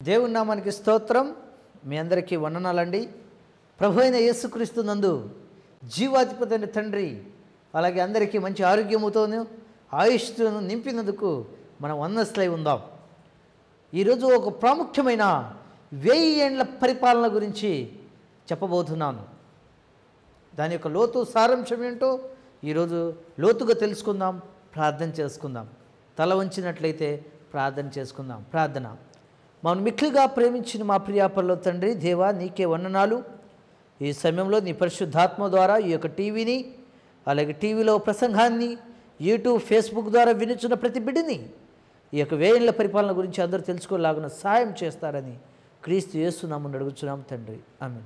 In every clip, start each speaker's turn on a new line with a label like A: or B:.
A: దేవుని నామానికి స్తోత్రం మీ అందరికీ వందనాలండి ప్రభు అయిన యేసుక్రీస్తు నందు జీవాధిపతి అయిన తండ్రి అలాగే అందరికీ మంచి ఆరోగ్యముతోను ఆయుష్ను నింపినందుకు మనం వందస్తులై ఉందాం ఈరోజు ఒక ప్రాముఖ్యమైన వెయ్యి ఏండ్ల పరిపాలన గురించి చెప్పబోతున్నాను దాని యొక్క లోతు సారాంశం ఏంటో ఈరోజు లోతుగా తెలుసుకుందాం ప్రార్థన చేసుకుందాం తల వంచినట్లయితే ప్రార్థన చేసుకుందాం ప్రార్థన మనం మిక్కిలిగా ప్రేమించిన మా ప్రియాపరలో తండ్రి దేవా నీకే వందనాలు ఈ సమయంలో నీ పరిశుద్ధాత్మ ద్వారా ఈ యొక్క టీవీని అలాగే టీవీలో ప్రసంగాన్ని యూట్యూబ్ ఫేస్బుక్ ద్వారా వినుచున్న ప్రతి బిడ్డని ఈ యొక్క వేయంల పరిపాలన గురించి అందరూ తెలుసుకోలాగున సాయం చేస్తారని క్రీస్తు యేసునామని అడుగుచున్నాం తండ్రి ఆమె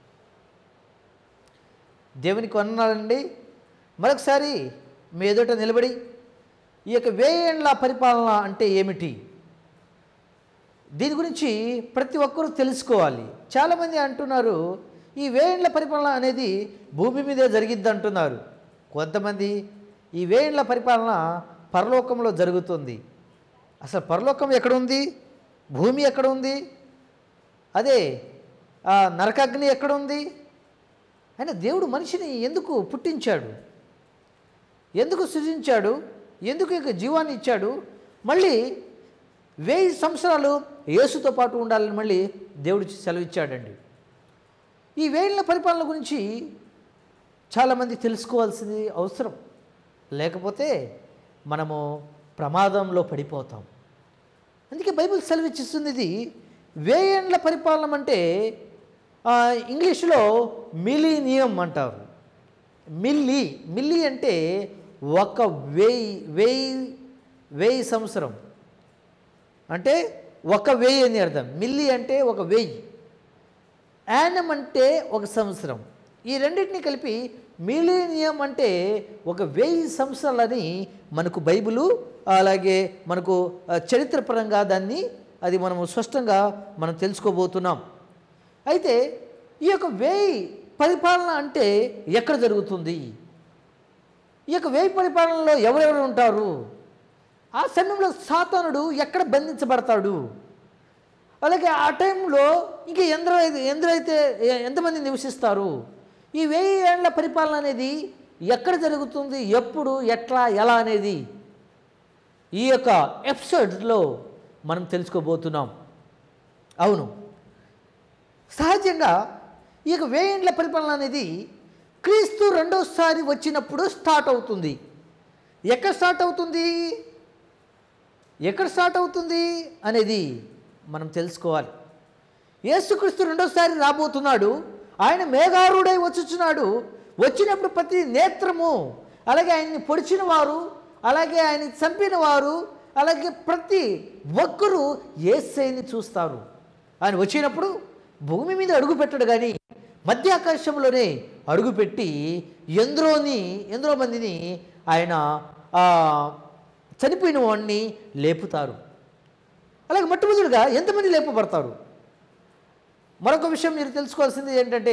A: దేవునికి వందనాలండి మరొకసారి మీ ఎదుట నిలబడి ఈ యొక్క వేయేండ్ల పరిపాలన అంటే ఏమిటి దీని గురించి ప్రతి ఒక్కరూ తెలుసుకోవాలి చాలామంది అంటున్నారు ఈ వేయండ్ల పరిపాలన అనేది భూమి మీదే జరిగిద్ది అంటున్నారు కొంతమంది ఈ వేయండ్ల పరిపాలన పరలోకంలో జరుగుతుంది అసలు పరలోకం ఎక్కడ ఉంది భూమి ఎక్కడ ఉంది అదే ఆ నరకాగ్ని ఎక్కడ ఉంది అయినా దేవుడు మనిషిని ఎందుకు పుట్టించాడు ఎందుకు సృజించాడు ఎందుకు ఇక జీవాన్ని ఇచ్చాడు మళ్ళీ వెయ్యి సంవత్సరాలు యేసుతో పాటు ఉండాలని మళ్ళీ దేవుడు సెలవిచ్చాడండి ఈ వేళ్ళ పరిపాలన గురించి చాలామంది తెలుసుకోవాల్సింది అవసరం లేకపోతే మనము ప్రమాదంలో పడిపోతాం అందుకే బైబిల్ సెలవిచ్చిస్తుంది ఇది వేయండ్ల పరిపాలన అంటే ఆ, ఇంగ్లీష్లో మిలీనియం అంటారు మిల్లీ మిల్లీ అంటే ఒక వెయ్యి వెయ్యి వెయ్యి సంవత్సరం అంటే ఒక వెయ్యి అని అర్థం మిల్లీ అంటే ఒక వెయ్యి యానం అంటే ఒక సంవత్సరం ఈ రెండింటిని కలిపి మిలీనియం అంటే ఒక వెయ్యి సంవత్సరాలని మనకు బైబిలు అలాగే మనకు ఆ, చరిత్రపరంగా దాన్ని అది మనము స్పష్టంగా మనం తెలుసుకోబోతున్నాం అయితే ఈ యొక్క వేయి పరిపాలన అంటే ఎక్కడ జరుగుతుంది ఈ యొక్క వేయి పరిపాలనలో ఎవరెవరు ఉంటారు ఆ సమయంలో సాతానుడు ఎక్కడ బంధించబడతాడు అలాగే ఆ టైంలో ఇంక ఎందరో ఎందరైతే ఎంతమంది నివసిస్తారు ఈ వెయ్యి ఏళ్ల పరిపాలన అనేది ఎక్కడ జరుగుతుంది ఎప్పుడు ఎట్లా ఎలా అనేది ఈ యొక్క ఎపిసోడ్లో మనం తెలుసుకోబోతున్నాం అవును సహజంగా ఈ యొక్క వేయిండ్ల పరిపాలన అనేది క్రీస్తు రెండోసారి వచ్చినప్పుడు స్టార్ట్ అవుతుంది ఎక్కడ స్టార్ట్ అవుతుంది ఎక్కడ స్టార్ట్ అవుతుంది అనేది మనం తెలుసుకోవాలి యేసుక్రీస్తు రెండోసారి రాబోతున్నాడు ఆయన మేఘారుడై వచ్చుచున్నాడు వచ్చినప్పుడు ప్రతి నేత్రము అలాగే ఆయన్ని పొడిచిన వారు అలాగే ఆయన చంపిన వారు అలాగే ప్రతి ఒక్కరూ ఏసైని చూస్తారు ఆయన వచ్చినప్పుడు భూమి మీద అడుగు పెట్టడు కానీ మధ్య ఆకాశంలోనే అడుగుపెట్టి ఎందరోని ఎందరో మందిని ఆయన ఆ, చనిపోయిన వాడిని లేపుతారు అలాగే మొట్టమొదటిగా ఎంతమంది లేపబడతారు మరొక విషయం మీరు తెలుసుకోవాల్సింది ఏంటంటే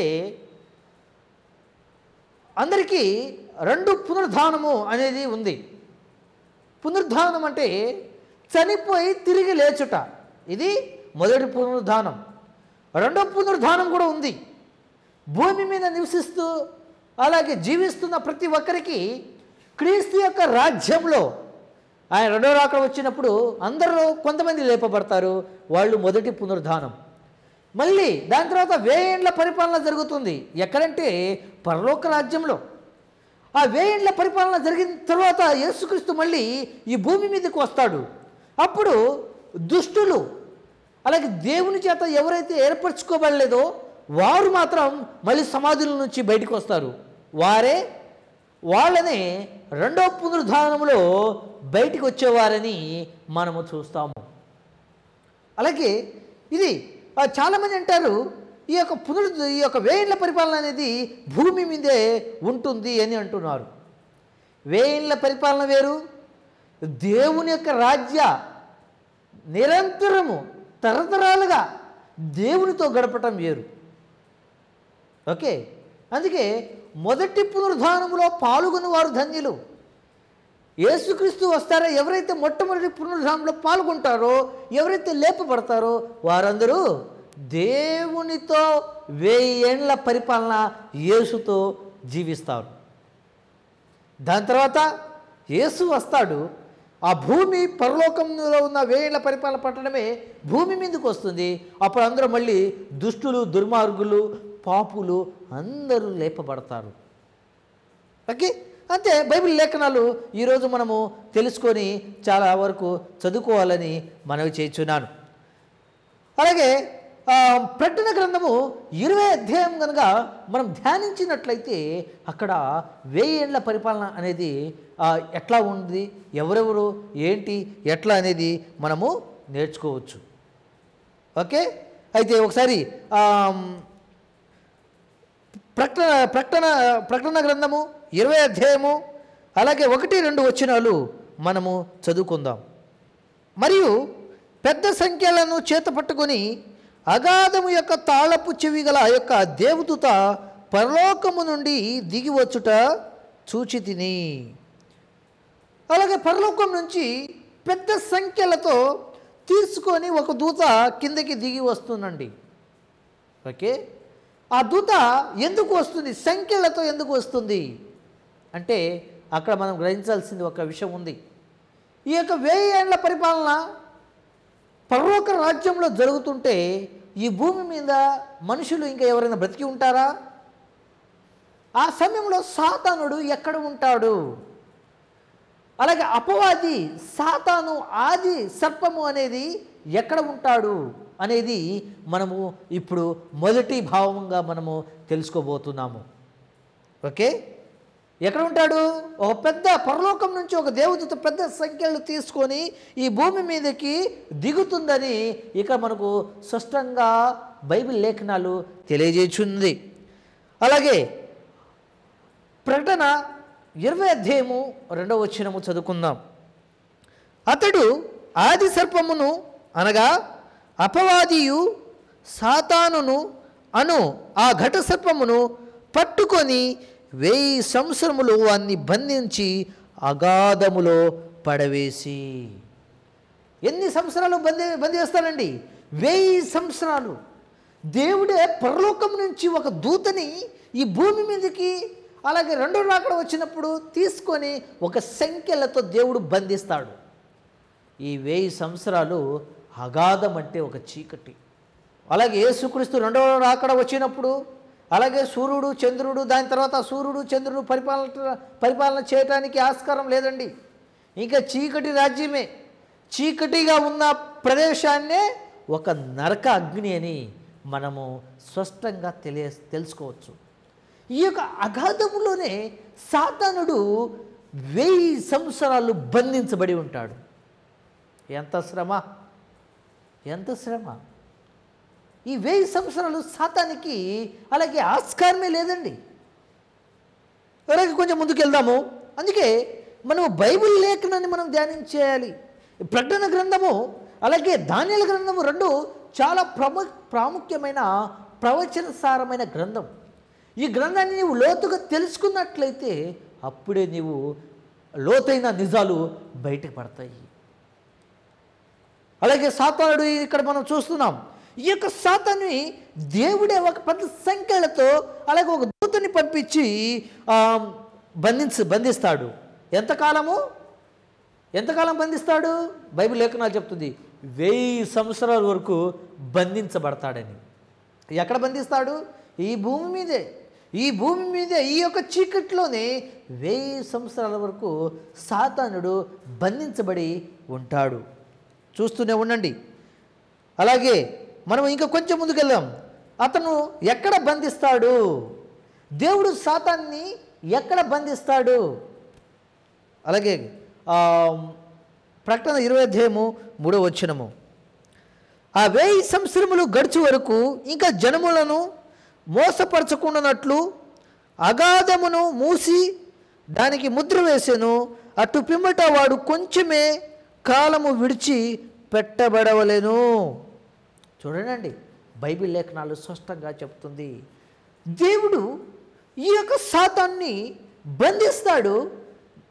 A: అందరికీ రెండు పునరుద్ధానము అనేది ఉంది పునరుద్ధానం అంటే చనిపోయి తిరిగి లేచుట ఇది మొదటి పునరుద్ధానం రెండో పునరుద్ధానం కూడా ఉంది భూమి మీద నివసిస్తూ అలాగే జీవిస్తున్న ప్రతి ఒక్కరికి క్రీస్తు యొక్క రాజ్యంలో ఆయన రెండో రాక వచ్చినప్పుడు అందరూ కొంతమంది లేపబడతారు వాళ్ళు మొదటి పునరుద్ధానం మళ్ళీ దాని తర్వాత వేయేండ్ల పరిపాలన జరుగుతుంది ఎక్కడంటే పరలోక రాజ్యంలో ఆ వేయేండ్ల పరిపాలన జరిగిన తర్వాత యేసుక్రీస్తు మళ్ళీ ఈ భూమి మీదకి వస్తాడు అప్పుడు దుష్టులు అలాగే దేవుని చేత ఎవరైతే ఏర్పరచుకోబడలేదో వారు మాత్రం మళ్ళీ సమాధుల నుంచి బయటకు వస్తారు వారే వాళ్ళనే రెండో పునరుద్ధానంలో బయటికి వచ్చేవారని మనము చూస్తాము అలాగే ఇది ఆ, చాలామంది అంటారు ఈ యొక్క పునరు ఈ యొక్క వేయిండ్ల పరిపాలన అనేది భూమి మీదే ఉంటుంది అని అంటున్నారు వేయిండ్ల పరిపాలన వేరు దేవుని యొక్క రాజ్య నిరంతరము తరతరాలుగా దేవునితో గడపటం వేరు ఓకే అందుకే మొదటి పునరుద్ధానములో పాల్గొని వారు ధన్యులు యేసుక్రీస్తు వస్తారో ఎవరైతే మొట్టమొదటి పునరుద్ధానంలో పాల్గొంటారో ఎవరైతే లేపబడతారో వారందరూ దేవునితో వెయ్యి ఏండ్ల పరిపాలన యేసుతో జీవిస్తారు దాని తర్వాత యేసు వస్తాడు ఆ భూమి పరలోకంలో ఉన్న వేల పరిపాలన పట్టడమే భూమి మీదకి వస్తుంది అప్పుడు అందరూ మళ్ళీ దుష్టులు దుర్మార్గులు పాపులు అందరూ లేపబడతారు ఓకే అంతే బైబిల్ లేఖనాలు ఈరోజు మనము తెలుసుకొని చాలా వరకు చదువుకోవాలని మనవి చేస్తున్నాను అలాగే ఆ, ప్రకటన గ్రంథము ఇరవై అధ్యాయం కనుక మనం ధ్యానించినట్లయితే అక్కడ వెయ్యి ఏళ్ళ పరిపాలన అనేది ఆ, ఎట్లా ఉంది ఎవరెవరు ఏంటి ఎట్లా అనేది మనము నేర్చుకోవచ్చు ఓకే అయితే ఒకసారి ఆ, ప్రకటన ప్రకటన ప్రకటన గ్రంథము ఇరవై అధ్యాయము అలాగే ఒకటి రెండు వచనాలు మనము చదువుకుందాం మరియు పెద్ద సంఖ్యలను చేత పట్టుకొని అగాధము యొక్క తాళపు చెవి గల ఆ యొక్క దేవదూత పరలోకము నుండి దిగి వచ్చుట చూచి తిని అలాగే పరలోకం నుంచి పెద్ద సంఖ్యలతో తీసుకొని ఒక దూత కిందకి దిగి వస్తుందండి ఓకే ఆ దూత ఎందుకు వస్తుంది సంఖ్యలతో ఎందుకు వస్తుంది అంటే అక్కడ మనం గ్రహించాల్సింది ఒక విషయం ఉంది ఈ యొక్క వెయ్యి ఏళ్ల పరిపాలన పరలోక రాజ్యంలో జరుగుతుంటే ఈ భూమి మీద మనుషులు ఇంకా ఎవరైనా బ్రతికి ఉంటారా ఆ సమయంలో సాతానుడు ఎక్కడ ఉంటాడు అలాగే అపవాది సాతాను ఆది సర్పము అనేది ఎక్కడ ఉంటాడు అనేది మనము ఇప్పుడు మొదటి భావంగా మనము తెలుసుకోబోతున్నాము ఓకే ఎక్కడ ఉంటాడు ఒక పెద్ద పరలోకం నుంచి ఒక దేవదూత పెద్ద సంఖ్యలు తీసుకొని ఈ భూమి మీదకి దిగుతుందని ఇక మనకు స్పష్టంగా బైబిల్ లేఖనాలు తెలియజేస్తుంది అలాగే ప్రకటన ఇరవై అధ్యాయము రెండవ వచ్చినము చదువుకుందాం అతడు ఆది సర్పమును అనగా అపవాదియు సాతానును అను ఆ ఘట సర్పమును పట్టుకొని వెయ్యి సంవత్సరములు వాన్ని బంధించి అగాధములో పడవేసి ఎన్ని సంవత్సరాలు బంది బంధిస్తానండి వెయ్యి సంవత్సరాలు దేవుడే పరలోకం నుంచి ఒక దూతని ఈ భూమి మీదకి అలాగే రెండో రాకడ వచ్చినప్పుడు తీసుకొని ఒక సంఖ్యలతో దేవుడు బంధిస్తాడు ఈ వెయ్యి సంవత్సరాలు అగాధం అంటే ఒక చీకటి అలాగే యేసుక్రీస్తు రెండవ రాకడ వచ్చినప్పుడు అలాగే సూర్యుడు చంద్రుడు దాని తర్వాత సూర్యుడు చంద్రుడు పరిపాలన పరిపాలన చేయడానికి ఆస్కారం లేదండి ఇంకా చీకటి రాజ్యమే చీకటిగా ఉన్న ప్రదేశాన్నే ఒక నరక అగ్ని అని మనము స్పష్టంగా తెలియ తెలుసుకోవచ్చు ఈ యొక్క అగాధములోనే సాతానుడు వెయ్యి సంవత్సరాలు బంధించబడి ఉంటాడు ఎంత శ్రమ ఎంత శ్రమ ఈ వెయ్యి సంవత్సరాలు సాతానికి అలాగే ఆస్కారమే లేదండి అలాగే కొంచెం ముందుకు వెళ్దాము అందుకే మనం బైబిల్ లేఖనాన్ని మనం ధ్యానం చేయాలి ప్రకటన గ్రంథము అలాగే ధాన్యాల గ్రంథము రెండు చాలా ప్రము ప్రాముఖ్యమైన ప్రవచనసారమైన గ్రంథం ఈ గ్రంథాన్ని నీవు లోతుగా తెలుసుకున్నట్లయితే అప్పుడే నీవు లోతైన నిజాలు బయటకు పడతాయి అలాగే సాతానుడు ఇక్కడ మనం చూస్తున్నాం ఈ యొక్క సాతాన్ని దేవుడే ఒక పెద్ద సంఖ్యలతో అలాగే ఒక దూతని పంపించి ఆ, బంధించ బంధిస్తాడు ఎంతకాలము ఎంతకాలం బంధిస్తాడు బైబిల్ లేఖనాలు చెప్తుంది వెయ్యి సంవత్సరాల వరకు బంధించబడతాడని ఎక్కడ బంధిస్తాడు ఈ భూమి మీదే ఈ భూమి మీదే ఈ యొక్క చీకట్లోనే వెయ్యి సంవత్సరాల వరకు సాతానుడు బంధించబడి ఉంటాడు చూస్తూనే ఉండండి అలాగే మనం ఇంకా కొంచెం ముందుకెళ్దాం అతను ఎక్కడ బంధిస్తాడు దేవుడు సాతాన్ని ఎక్కడ బంధిస్తాడు అలాగే ఆ, ప్రకటన ఇరవై అధ్యాయము మూడో వచ్చినము ఆ వేయి సంవత్సరములు గడిచి వరకు ఇంకా జనములను మోసపరచకుండానట్లు అగాధమును మూసి దానికి ముద్ర వేసెను అటు పిమ్మట వాడు కొంచెమే కాలము విడిచి పెట్టబడవలెను చూడండి బైబిల్ లేఖనాలు స్పష్టంగా చెప్తుంది దేవుడు ఈ యొక్క శాతాన్ని బంధిస్తాడు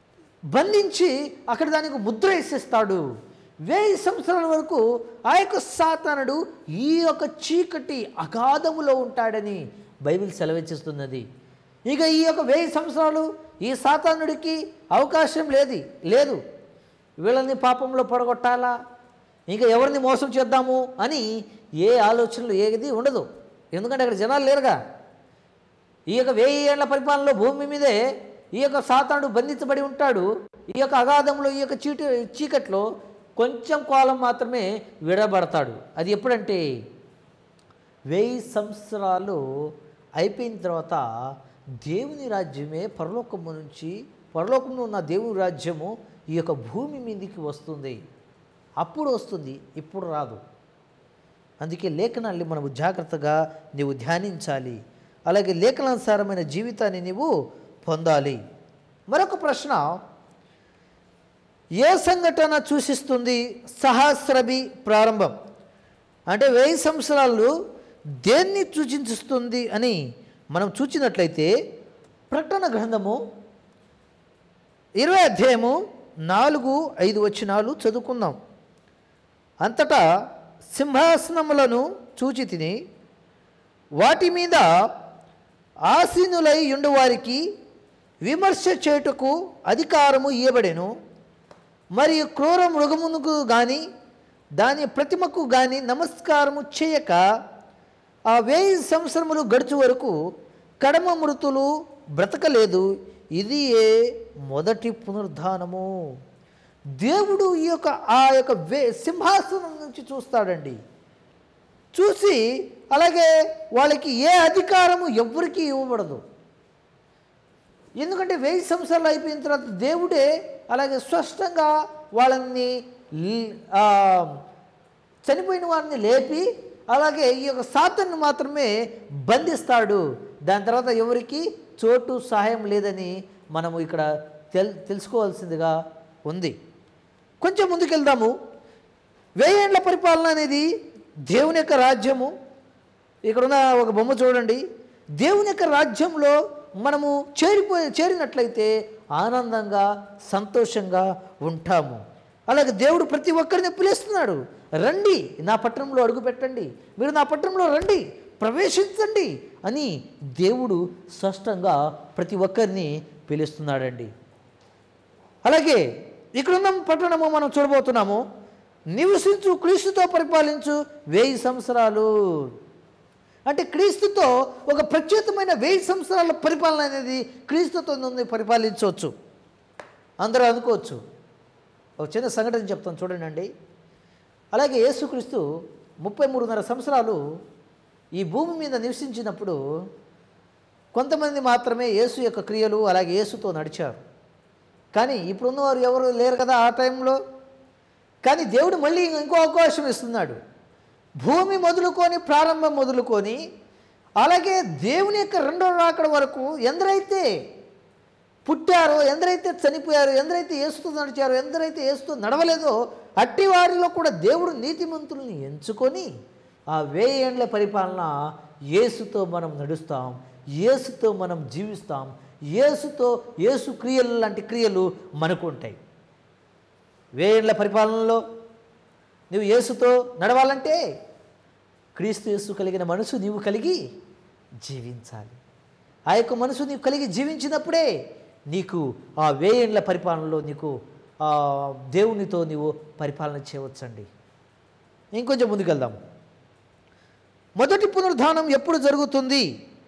A: బంధించి అక్కడ దానికి ముద్ర వేసేస్తాడు వెయ్యి సంవత్సరాల వరకు ఆ యొక్క సాతానుడు ఈ యొక్క చీకటి అగాధములో ఉంటాడని బైబిల్ సెలవిచ్చిస్తున్నది ఇక ఈ యొక్క వెయ్యి సంవత్సరాలు ఈ సాతానుడికి అవకాశం లేదు లేదు వీళ్ళని పాపంలో పడగొట్టాలా ఇంకా ఎవరిని మోసం చేద్దాము అని ఏ ఆలోచనలు ఏది ఉండదు ఎందుకంటే అక్కడ జనాలు లేరుగా ఈ యొక్క వెయ్యి ఏళ్ల పరిపాలనలో భూమి మీదే ఈ యొక్క సాతానుడు బంధించబడి ఉంటాడు ఈ యొక్క అగాధంలో ఈ యొక్క చీటి చీకట్లో కొంచెం కాలం మాత్రమే విడబడతాడు అది ఎప్పుడంటే వెయ్యి సంవత్సరాలు అయిపోయిన తర్వాత దేవుని రాజ్యమే పరలోకము నుంచి పరలోకంలో ఉన్న దేవుని రాజ్యము ఈ యొక్క భూమి మీదకి వస్తుంది అప్పుడు వస్తుంది ఇప్పుడు రాదు అందుకే లేఖనాల్ని మనము జాగ్రత్తగా నీవు ధ్యానించాలి అలాగే లేఖనానుసారమైన జీవితాన్ని నీవు పొందాలి మరొక ప్రశ్న ఏ సంఘటన సూచిస్తుంది సహస్రభి ప్రారంభం అంటే వెయ్యి సంవత్సరాలు దేన్ని సూచిస్తుంది అని మనం చూచినట్లయితే ప్రకటన గ్రంథము ఇరవై అధ్యాయము నాలుగు ఐదు వచనాలు చదువుకుందాం అంతటా సింహాసనములను చూచి తిని వాటి మీద ఆసీనులై ఉండువారికి విమర్శ చేయుటకు అధికారము ఇవ్వబడెను మరియు క్రూర మృగమునకు కానీ దాని ప్రతిమకు కానీ నమస్కారము చేయక ఆ వెయ్యి సంవత్సరములు గడుచు వరకు కడమ మృతులు బ్రతకలేదు ఇది ఏ మొదటి పునరుద్ధానము దేవుడు ఈ యొక్క ఆ యొక్క వే సింహాసనం నుంచి చూస్తాడండి చూసి అలాగే వాళ్ళకి ఏ అధికారము ఎవ్వరికీ ఇవ్వబడదు ఎందుకంటే వెయ్యి సంవత్సరాలు అయిపోయిన తర్వాత దేవుడే అలాగే స్పష్టంగా వాళ్ళని ల్- ఆ, చనిపోయిన వారిని లేపి అలాగే ఈ యొక్క సాతన్ని మాత్రమే బంధిస్తాడు దాని తర్వాత ఎవరికి చోటు సహాయం లేదని మనము ఇక్కడ తెల్ తెలుసుకోవాల్సిందిగా ఉంది కొంచెం ముందుకెళ్దాము వెయ్యేండ్ల పరిపాలన అనేది దేవుని యొక్క రాజ్యము ఇక్కడున్న ఒక బొమ్మ చూడండి దేవుని యొక్క రాజ్యంలో మనము చేరిపోయి చేరినట్లయితే ఆనందంగా సంతోషంగా ఉంటాము అలాగే దేవుడు ప్రతి ఒక్కరిని పిలుస్తున్నాడు రండి నా పట్టణంలో అడుగు పెట్టండి మీరు నా పట్టణంలో రండి ప్రవేశించండి అని దేవుడు స్పష్టంగా ప్రతి ఒక్కరిని పిలుస్తున్నాడండి అలాగే ఇక్కడున్న పట్టణము మనం చూడబోతున్నాము నివసించు క్రీస్తుతో పరిపాలించు వెయ్యి సంవత్సరాలు అంటే క్రీస్తుతో ఒక ప్రత్యేకమైన వెయ్యి సంవత్సరాల పరిపాలన అనేది క్రీస్తుతో నుండి పరిపాలించవచ్చు అందరూ అనుకోవచ్చు ఒక చిన్న సంఘటన చెప్తాను చూడండి అండి అలాగే యేసుక్రీస్తు ముప్పై మూడున్నర సంవత్సరాలు ఈ భూమి మీద నివసించినప్పుడు కొంతమంది మాత్రమే యేసు యొక్క క్రియలు అలాగే యేసుతో నడిచారు కానీ ఇప్పుడున్నవారు ఎవరు లేరు కదా ఆ టైంలో కానీ దేవుడు మళ్ళీ ఇంకో అవకాశం ఇస్తున్నాడు భూమి మొదలుకొని ప్రారంభం మొదలుకొని అలాగే దేవుని యొక్క రెండో రాకడ వరకు ఎందరైతే పుట్టారో ఎందరైతే చనిపోయారో ఎందరైతే ఏసుతో నడిచారో ఎందరైతే ఏసుతో నడవలేదో అట్టి వారిలో కూడా దేవుడు నీతిమంతుల్ని ఎంచుకొని ఆ వేయేండ్ల పరిపాలన యేసుతో మనం నడుస్తాం యేసుతో మనం జీవిస్తాం యేసుతో యేసు క్రియలు లాంటి క్రియలు మనకు ఉంటాయి వేయేండ్ల పరిపాలనలో నువ్వు యేసుతో నడవాలంటే క్రీస్తు యేసు కలిగిన మనసు నీవు కలిగి జీవించాలి ఆ యొక్క మనసు నీవు కలిగి జీవించినప్పుడే నీకు ఆ వేయేండ్ల పరిపాలనలో నీకు ఆ దేవునితో నీవు పరిపాలన చేయవచ్చండి ఇంకొంచెం ముందుకెళ్దాం మొదటి పునరుద్ధానం ఎప్పుడు జరుగుతుంది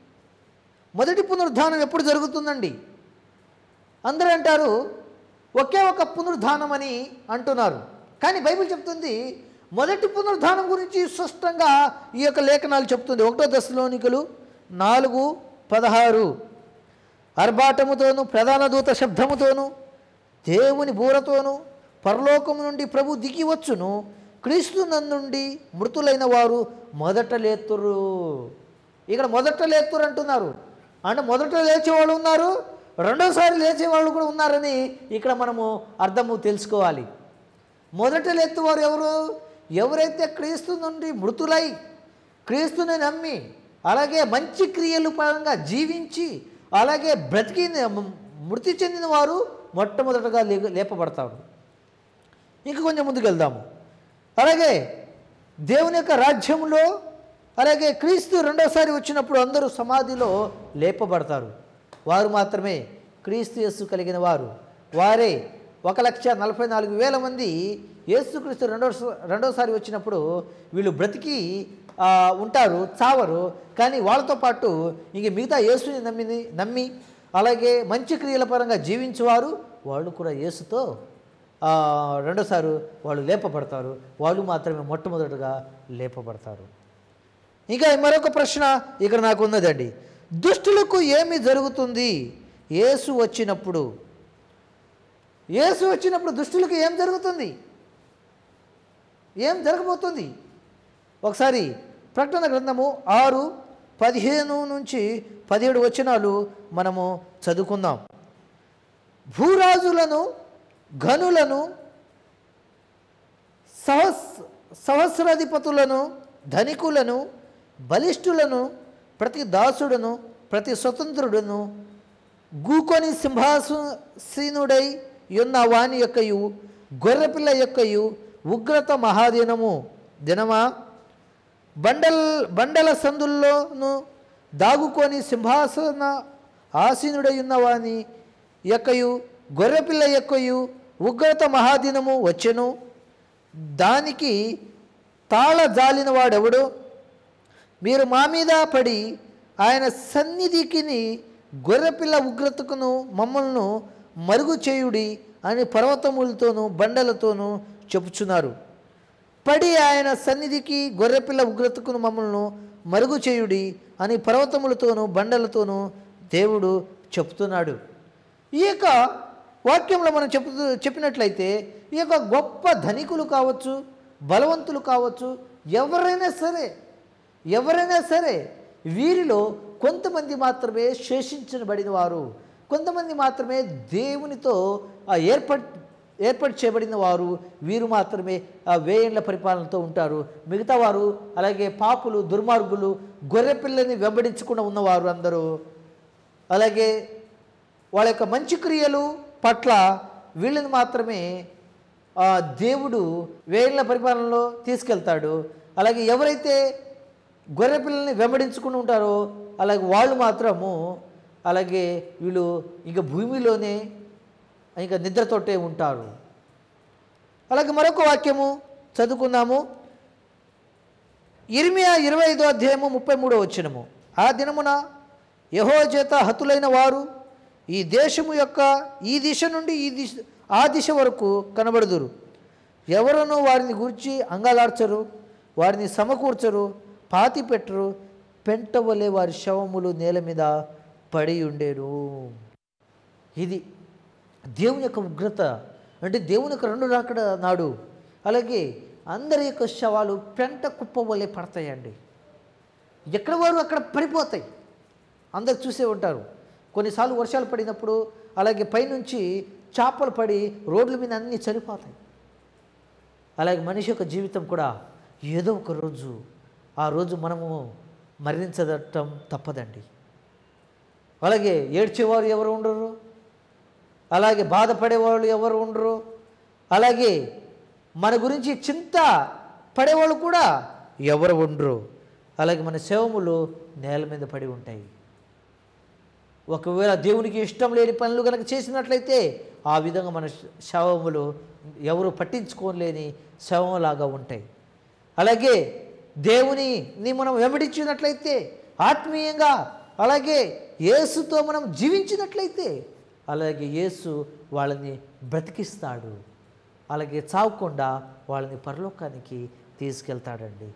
A: మొదటి పునరుద్ధానం ఎప్పుడు జరుగుతుందండి అందరూ అంటారు ఒకే ఒక పునరుద్ధానం అని అంటున్నారు కానీ బైబిల్ చెప్తుంది మొదటి పునరుద్ధానం గురించి స్పష్టంగా ఈ యొక్క లేఖనాలు చెప్తుంది ఒకటో దశలోనికలు నాలుగు పదహారు ఆర్భాటముతోను ప్రధాన దూత శబ్దముతోను దేవుని బూరతోను పరలోకము నుండి ప్రభు దిగి వచ్చును క్రీస్తు నందుండి మృతులైన వారు మొదట లేతురు ఇక్కడ మొదట లేతురు అంటున్నారు అంటే మొదట లేచేవాళ్ళు ఉన్నారు రెండోసారి లేచేవాళ్ళు కూడా ఉన్నారని ఇక్కడ మనము అర్థము తెలుసుకోవాలి మొదట లేతువారు ఎవరు ఎవరైతే క్రీస్తు నుండి మృతులై క్రీస్తుని నమ్మి అలాగే మంచి క్రియలు పరంగా జీవించి అలాగే బ్రతికి మృతి చెందిన వారు మొట్టమొదటగా లే లేపబడతాడు ఇంకా కొంచెం ముందుకు వెళ్దాము అలాగే దేవుని యొక్క రాజ్యంలో అలాగే క్రీస్తు రెండోసారి వచ్చినప్పుడు అందరూ సమాధిలో లేపబడతారు వారు మాత్రమే క్రీస్తు యేసు కలిగిన వారు వారే ఒక లక్ష నలభై నాలుగు వేల మంది యేసుక్రీస్తు రెండో రెండోసారి వచ్చినప్పుడు వీళ్ళు బ్రతికి ఆ, ఉంటారు చావరు కానీ వాళ్ళతో పాటు ఇంక మిగతా యేసుని నమ్మిని నమ్మి అలాగే మంచి క్రియల పరంగా జీవించేవారు వాళ్ళు కూడా యేసుతో ఆ, రెండోసారి వాళ్ళు లేపబడతారు వాళ్ళు మాత్రమే మొట్టమొదటిగా లేపబడతారు ఇంకా మరొక ప్రశ్న ఇక్కడ నాకు ఉన్నదండి దుష్టులకు ఏమి జరుగుతుంది యేసు వచ్చినప్పుడు యేసు వచ్చినప్పుడు దుష్టులకు ఏం జరుగుతుంది ఏం జరగబోతుంది ఒకసారి ప్రకటన గ్రంథము ఆరు పదిహేను నుంచి పదిహేడు వచనాలు మనము చదువుకుందాం భూరాజులను గనులను సహస్ సహస్రాధిపతులను ధనికులను బలిష్ఠులను ప్రతి దాసుడును ప్రతి స్వతంత్రుడును గూకొని సింహాసీనుడై ఉన్న వాని యొక్కయు గొర్రెపిల్ల యొక్కయు ఉగ్రత మహాదినము దినమా బండల్ బండల సందుల్లోను దాగుకొని సింహాసన ఆసీనుడై ఉన్నవాని యొక్కయు గొర్రెపిల్ల యొక్కయు ఉగ్రత మహాదినము వచ్చెను దానికి తాళ జాలిన వాడెవడు మీరు మా మీద పడి ఆయన సన్నిధికిని గొర్రెపిల్ల ఉగ్రతకును మమ్మల్ని మరుగు చేయుడి అని పర్వతములతోనూ బండలతోనూ చెప్పుచున్నారు పడి ఆయన సన్నిధికి గొర్రెపిల్ల ఉగ్రతకును మమ్మల్ని మరుగు చేయుడి అని పర్వతములతోనూ బండలతోనూ దేవుడు చెప్తున్నాడు ఈ యొక్క వాక్యంలో మనం చెప్పు చెప్పినట్లయితే ఈ యొక్క గొప్ప ధనికులు కావచ్చు బలవంతులు కావచ్చు ఎవరైనా సరే ఎవరైనా సరే వీరిలో కొంతమంది మాత్రమే శేషించబడిన వారు కొంతమంది మాత్రమే దేవునితో ఆ ఏర్పట్ ఏర్పాటు చేయబడిన వారు వీరు మాత్రమే ఆ వేయండ్ల పరిపాలనతో ఉంటారు మిగతా వారు అలాగే పాపులు దుర్మార్గులు గొర్రెపిల్లని వెంబడించకుండా ఉన్నవారు అందరూ అలాగే వాళ్ళ యొక్క మంచి క్రియలు పట్ల వీళ్ళని మాత్రమే ఆ దేవుడు వేళ్ళ పరిపాలనలో తీసుకెళ్తాడు అలాగే ఎవరైతే గొర్రె పిల్లల్ని వెంబడించుకుని ఉంటారో అలాగే వాళ్ళు మాత్రము అలాగే వీళ్ళు ఇంకా భూమిలోనే ఇంకా నిద్రతోటే ఉంటారు అలాగే మరొక వాక్యము చదువుకున్నాము ఇర్మియా ఇరవై ఐదో అధ్యాయము ముప్పై మూడో వచ్చినము ఆ దినమున యహో చేత హతులైన వారు ఈ దేశము యొక్క ఈ దిశ నుండి ఈ దిశ ఆ దిశ వరకు కనబడుదురు ఎవరనూ వారిని గురించి అంగలార్చరు వారిని సమకూర్చరు పాతి పెట్టరు పెంటవలే వారి శవములు నేల మీద పడి ఉండేరు ఇది దేవుని యొక్క ఉగ్రత అంటే దేవుని యొక్క రెండు రాకడ నాడు అలాగే అందరి యొక్క శవాలు పెంట కుప్ప వలె పడతాయండి ఎక్కడ వారు అక్కడ పడిపోతాయి అందరు చూసే ఉంటారు కొన్నిసార్లు వర్షాలు పడినప్పుడు అలాగే పైనుంచి చేపలు పడి రోడ్ల మీద అన్నీ చనిపోతాయి అలాగే మనిషి యొక్క జీవితం కూడా ఏదో ఒక రోజు ఆ రోజు మనము మరణించదటం తప్పదండి అలాగే ఏడ్చేవారు ఎవరు ఉండరు అలాగే బాధపడేవాళ్ళు ఎవరు ఉండరు అలాగే మన గురించి చింత పడేవాళ్ళు కూడా ఎవరు ఉండరు అలాగే మన శవములు నేల మీద పడి ఉంటాయి ఒకవేళ దేవునికి ఇష్టం లేని పనులు కనుక చేసినట్లయితే ఆ విధంగా మన శ- శవములు ఎవరు పట్టించుకోలేని శవంలాగా ఉంటాయి అలాగే దేవుని ని మనం వెంబడించినట్లయితే ఆత్మీయంగా అలాగే యేసుతో మనం జీవించినట్లయితే అలాగే యేసు వాళ్ళని బ్రతికిస్తాడు అలాగే చావకుండా వాళ్ళని పరలోకానికి తీసుకెళ్తాడండి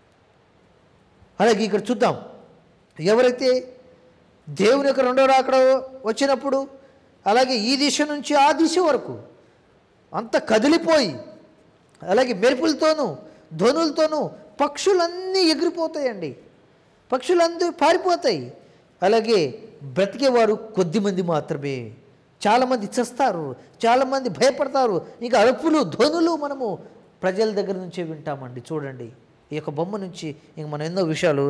A: అలాగే ఇక్కడ చూద్దాం ఎవరైతే దేవుని యొక్క రెండో రాకడ వచ్చినప్పుడు అలాగే ఈ దిశ నుంచి ఆ దిశ వరకు అంత కదిలిపోయి అలాగే మెరుపులతోనూ ధ్వనులతోనూ పక్షులన్నీ ఎగిరిపోతాయండి పక్షులందరూ పారిపోతాయి అలాగే బ్రతికేవారు కొద్దిమంది మాత్రమే చాలామంది చస్తారు చాలామంది భయపడతారు ఇంకా అరుపులు ధ్వనులు మనము ప్రజల దగ్గర నుంచే వింటామండి చూడండి ఈ యొక్క బొమ్మ నుంచి ఇంక మనం ఎన్నో విషయాలు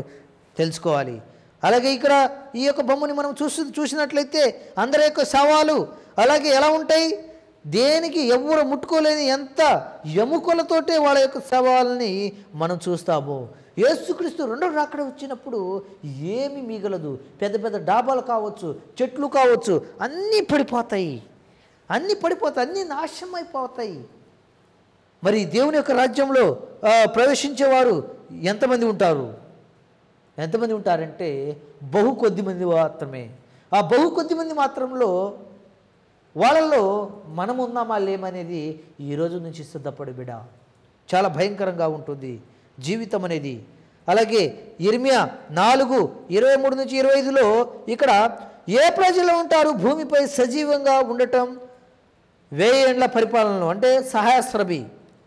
A: తెలుసుకోవాలి అలాగే ఇక్కడ ఈ యొక్క బొమ్మని మనం చూసి చూసినట్లయితే అందరి యొక్క శవాలు అలాగే ఎలా ఉంటాయి దేనికి ఎవరు ముట్టుకోలేని ఎంత ఎముకలతోటే వాళ్ళ యొక్క శవాలని మనం చూస్తాము యేసుక్రీస్తు రెండో రాకడ వచ్చినప్పుడు ఏమి మిగలదు పెద్ద పెద్ద డాబాలు కావచ్చు చెట్లు కావచ్చు అన్నీ పడిపోతాయి అన్నీ పడిపోతాయి అన్నీ నాశనం అయిపోతాయి మరి దేవుని యొక్క రాజ్యంలో ఆ, ప్రవేశించేవారు ఎంతమంది ఉంటారు ఎంతమంది ఉంటారంటే బహు కొద్ది మంది మాత్రమే ఆ బహు కొద్ది మంది మాత్రంలో వాళ్ళల్లో మనం ఉన్నామా లేమనేది ఈ రోజు నుంచి సిద్ధపడి బిడ చాలా భయంకరంగా ఉంటుంది జీవితం అనేది అలాగే ఇర్మియా నాలుగు ఇరవై మూడు నుంచి ఇరవై ఐదులో ఇక్కడ ఏ ప్రజలు ఉంటారు భూమిపై సజీవంగా ఉండటం వేయేండ్ల పరిపాలనలో అంటే సహాయశ్రభి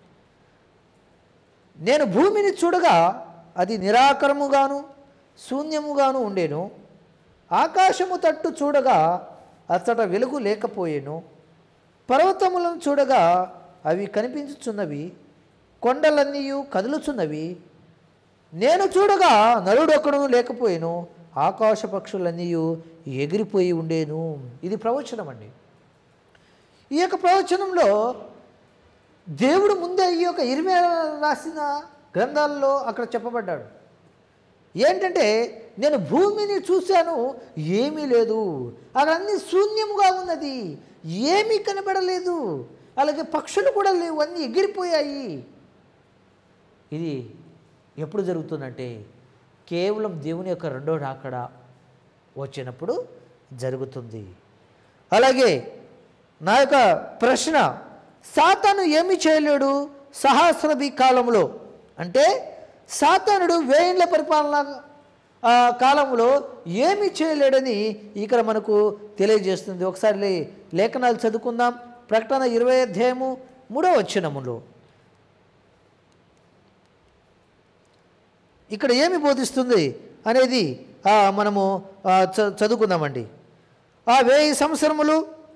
A: నేను భూమిని చూడగా అది నిరాకరముగాను శూన్యముగాను ఉండేను ఆకాశము తట్టు చూడగా అచ్చట వెలుగు లేకపోయేను పర్వతములను చూడగా అవి కనిపించుచున్నవి కొండలన్నీ కదులుచున్నవి నేను చూడగా నరుడొక్కడు లేకపోయేను ఆకాశ పక్షులన్నీ ఎగిరిపోయి ఉండేను ఇది ప్రవచనం అండి ఈ యొక్క ప్రవచనంలో దేవుడు ముందే ఈ యొక్క ఇరిమే రాసిన గ్రంథాల్లో అక్కడ చెప్పబడ్డాడు ఏంటంటే నేను భూమిని చూశాను ఏమీ లేదు అక్కడ అన్ని శూన్యముగా ఉన్నది ఏమీ కనబడలేదు అలాగే పక్షులు కూడా లేవు అన్నీ ఎగిరిపోయాయి ఇది ఎప్పుడు జరుగుతుందంటే కేవలం దేవుని యొక్క రెండో రాకడ వచ్చినప్పుడు జరుగుతుంది అలాగే నా యొక్క ప్రశ్న సాతాను ఏమి చేయలేడు సహస్రభి కాలంలో అంటే సాతానుడు వేయిండ్ల పరిపాలన ఆ, కాలంలో ఏమి చేయలేడని ఇక్కడ మనకు తెలియజేస్తుంది ఒకసారి లే- లేఖనాలు చదువుకుందాం ప్రకటన ఇరవై అధ్యాయము మూడో వచ్చినములో ఇక్కడ ఏమి బోధిస్తుంది అనేది ఆ, మనము ఆ, చ- చదువుకుందామండి ఆ వేయి సంవత్సరములు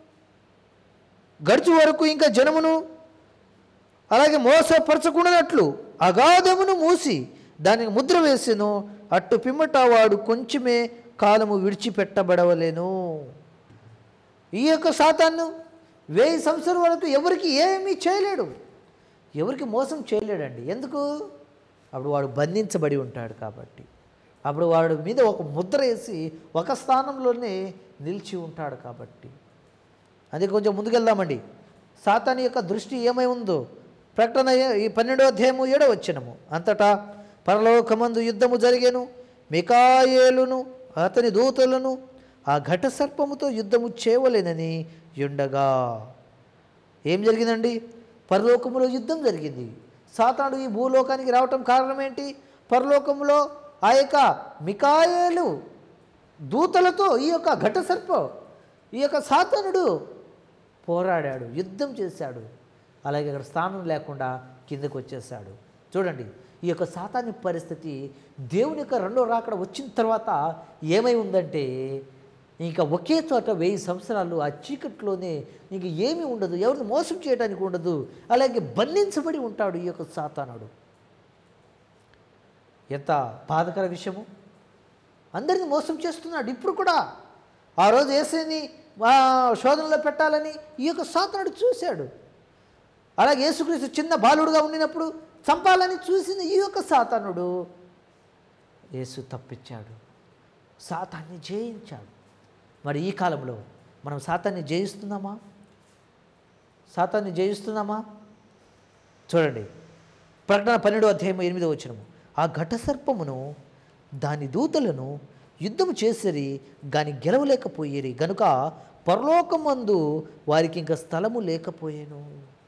A: గడుచు వరకు ఇంకా జనమును అలాగే మోసపరచకుండానట్లు అగాధమును మూసి దానికి ముద్ర వేసెను అట్టు పిమ్మట వాడు కొంచెమే కాలము విడిచిపెట్టబడవలేను ఈ యొక్క సాతాను వెయ్యి సంవత్సరం వరకు ఎవరికి ఏమీ చేయలేడు ఎవరికి మోసం చేయలేడండి ఎందుకు అప్పుడు వాడు బంధించబడి ఉంటాడు కాబట్టి అప్పుడు వాడి మీద ఒక ముద్ర వేసి ఒక స్థానంలోనే నిలిచి ఉంటాడు కాబట్టి అది కొంచెం ముందుకెళ్దామండి సాతాని యొక్క దృష్టి ఏమై ఉందో ప్రకటన ఏ- ఈ పన్నెండో అధ్యాయము ఏడో వచ్చినము అంతటా పరలోకమందు యుద్ధము జరిగేను మికాయేలును అతని దూతలను ఆ ఘట సర్పముతో యుద్ధము చేయవలేనని ఉండగా ఏం జరిగిందండి పరలోకములో యుద్ధం జరిగింది సాతానుడు ఈ భూలోకానికి రావటం కారణం ఏంటి పరలోకములో ఆ యొక్క మికాయేలు దూతలతో ఈ యొక్క ఘట సర్పం ఈ యొక్క సాతానుడు పోరాడాడు యుద్ధం చేశాడు అలాగే అక్కడ స్థానం లేకుండా కిందకు వచ్చేసాడు చూడండి ఈ యొక్క సాతాని పరిస్థితి దేవుని యొక్క రెండో రాకడ వచ్చిన తర్వాత ఏమై ఉందంటే ఇంకా ఒకే చోట వెయ్యి సంవత్సరాలు ఆ చీకట్లోనే ఇంక ఏమీ ఉండదు ఎవరిని మోసం చేయడానికి ఉండదు అలాగే బంధించబడి ఉంటాడు ఈ యొక్క సాతానుడు ఎంత బాధకర విషయము అందరిని మోసం చేస్తున్నాడు ఇప్పుడు కూడా ఆ రోజు ఏసేని ఆ, శోధనలో పెట్టాలని ఈ యొక్క సాతనుడు చూశాడు అలాగే యేసుక్రీస్తు చిన్న బాలుడుగా ఉండినప్పుడు చంపాలని చూసిన ఈ యొక్క సాతానుడు యేసు తప్పించాడు సాతాన్ని జయించాడు మరి ఈ కాలంలో మనం సాతాన్ని జయిస్తున్నామా సాతాన్ని జయిస్తున్నామా చూడండి ప్రకటన పన్నెండో అధ్యాయం ఎనిమిదో వచ్చినము ఆ ఘట సర్పమును దాని దూతలను యుద్ధము చేసిరి గాని గెలవలేకపోయేరి గనుక పరలోకమందు వారికి ఇంకా స్థలము లేకపోయేను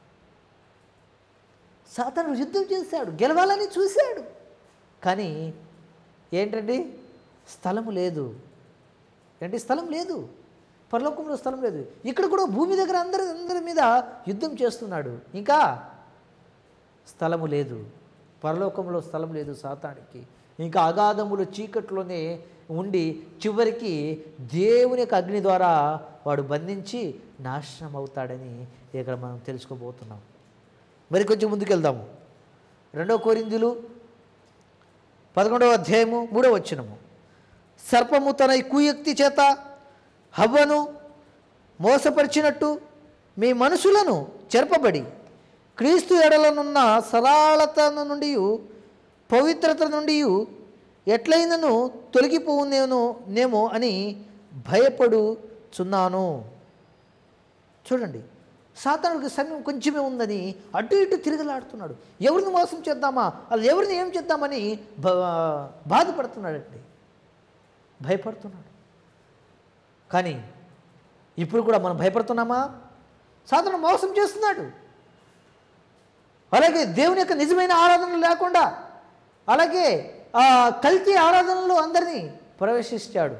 A: సాతాను యుద్ధం చేశాడు గెలవాలని చూశాడు కానీ ఏంటండి స్థలము లేదు ఏంటి స్థలం లేదు పరలోకంలో స్థలం లేదు ఇక్కడ కూడా భూమి దగ్గర అందరి అందరి మీద యుద్ధం చేస్తున్నాడు ఇంకా స్థలము లేదు పరలోకంలో స్థలం లేదు సాతానికి ఇంకా అగాధములు చీకట్లోనే ఉండి చివరికి దేవుని యొక్క అగ్ని ద్వారా వాడు బంధించి నాశనం అవుతాడని ఇక్కడ మనం తెలుసుకోబోతున్నాం మరి కొంచెం ముందుకెళ్దాము రెండవ కోరిందులు పదకొండవ అధ్యాయము మూడవ వచ్చినము సర్పము తన కుయుక్తి చేత హవ్వను మోసపరిచినట్టు మీ మనసులను చెరపబడి క్రీస్తు ఎడలనున్న సరళత నుండి పవిత్రత నుండి ఎట్లయినను తొలగిపోవునేను నేమో అని భయపడుచున్నాను చూడండి సాతానుడికి సమయం కొంచెమే ఉందని అటు ఇటు తిరగలాడుతున్నాడు ఎవరిని మోసం చేద్దామా అలా ఎవరిని ఏం చేద్దామని బా బాధపడుతున్నాడండి భయపడుతున్నాడు కానీ ఇప్పుడు కూడా మనం భయపడుతున్నామా సాధారణ మోసం చేస్తున్నాడు అలాగే దేవుని యొక్క నిజమైన ఆరాధన లేకుండా అలాగే ఆ కల్తీ ఆరాధనలో అందరినీ ప్రవేశించాడు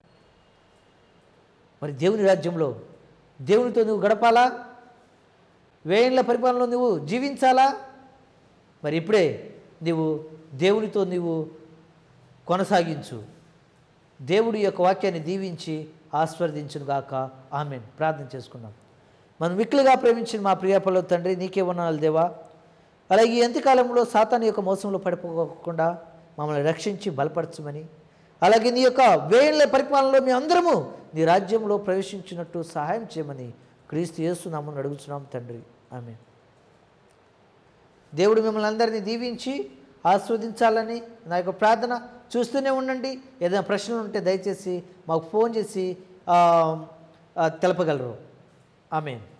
A: మరి దేవుని రాజ్యంలో దేవునితో నువ్వు గడపాలా వేయిండ్ల పరిపాలనలో నువ్వు జీవించాలా మరి ఇప్పుడే నీవు దేవునితో నీవు కొనసాగించు దేవుడి యొక్క వాక్యాన్ని దీవించి ఆస్వాదించును గాక ఆమెన్ ప్రార్థన చేసుకుందాం మనం మిక్కులుగా ప్రేమించిన మా ప్రియపలో తండ్రి నీకే ఉన్నాను దేవా అలాగే ఈ అంత్యకాలంలో సాతాను యొక్క మోసంలో పడిపోకుండా మమ్మల్ని రక్షించి బలపరచమని అలాగే నీ యొక్క వేళ్ళ పరిపాలనలో మీ అందరము నీ రాజ్యంలో ప్రవేశించినట్టు సహాయం చేయమని క్రీస్తు యేసు నామని అడుగుతున్నాం తండ్రి ఆమె దేవుడు మిమ్మల్ని అందరినీ దీవించి ఆస్వాదించాలని నా యొక్క ప్రార్థన చూస్తూనే ఉండండి ఏదైనా ప్రశ్నలు ఉంటే దయచేసి మాకు ఫోన్ చేసి ఆ, ఆ, తెలపగలరు ఆమెన్